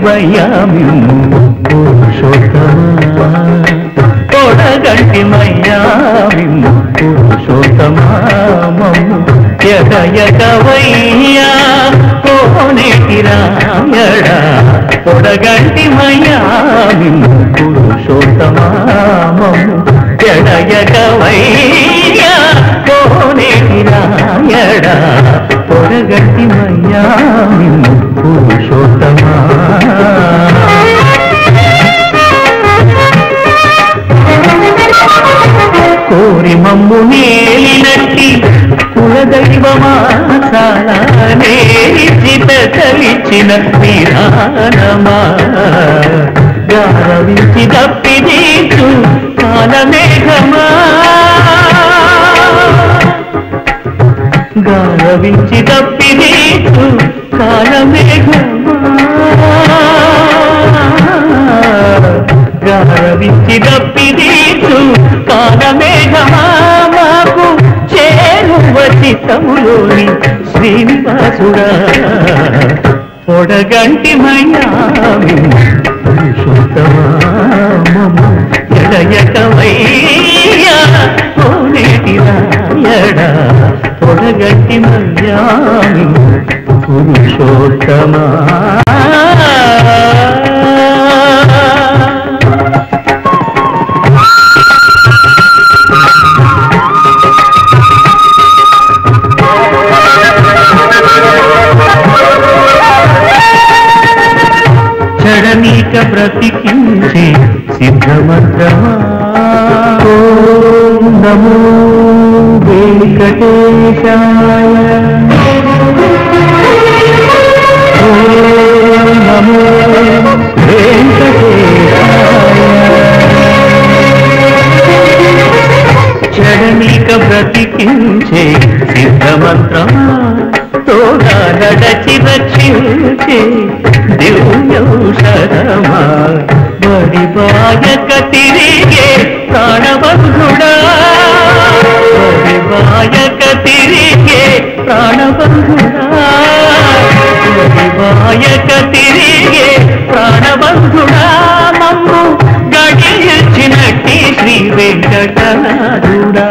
వయ్యామిమ్ము పురుషోత్తమా పొడగంటి మయ్యామిమ్ము పురుషోత్తమా మమ్ము ఎదయకవయ్యా కోనేటి రాయడా పొడగంటి మయ్యామిమ్ము పురుషోత్తమా మమ్ము ఎడయకవయ్యా కోనేటి రాయడా పొడగంటి మయ్యామిమ్ము పురుషోత్తమా కోరి మమ్ము నేలినట్టి కులదైవమాసాలనే చిత కలిచిన విధానమా గారవించి తప్పిదీచు కాలమేఘమా గారవించి తప్పిదీచు కాలమేఘమా గారవించి తప్పిదీచు కాలమేఘమా మాకు చేరువతి తములోని శ్రీనివాసుడా పొడగంటి మయ్యామి పురుషోత్తమామము ఎడయకవయ్యా కోనేటి రాయడా పొడగంటి మయ్యామి పురుషోత్తమా చడనీక బ్రతికించే సిద్ధమంత్రమా ఓం నమో వెంకటేశాయ ఓం నమో వెంకటేశాయ చడనీక బ్రతికించే సిద్ధమంత్రమా తోడా నడచి రక్షించే దివ్యౌషధమా బడి బాయక తిరిగే ప్రాణబంధుడా బడి బాయక తిరిగే ప్రాణబంధుడా బడి బాయక తిరిగే ప్రాణబంధుడా మమ్ము గడియచ్చినట్టి శ్రీ వెంకటనాథుడా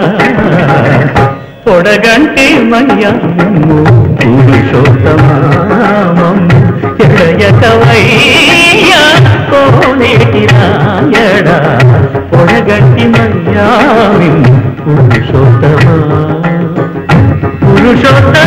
పొడగంటి మయ్యమ్ము పురుషోత్తమామమ్ము ఎడయకవయ్యా కోనేటి రాయడా పొడగంటి మయ్యామి పురుషోత్తమా పురుషోత్తమా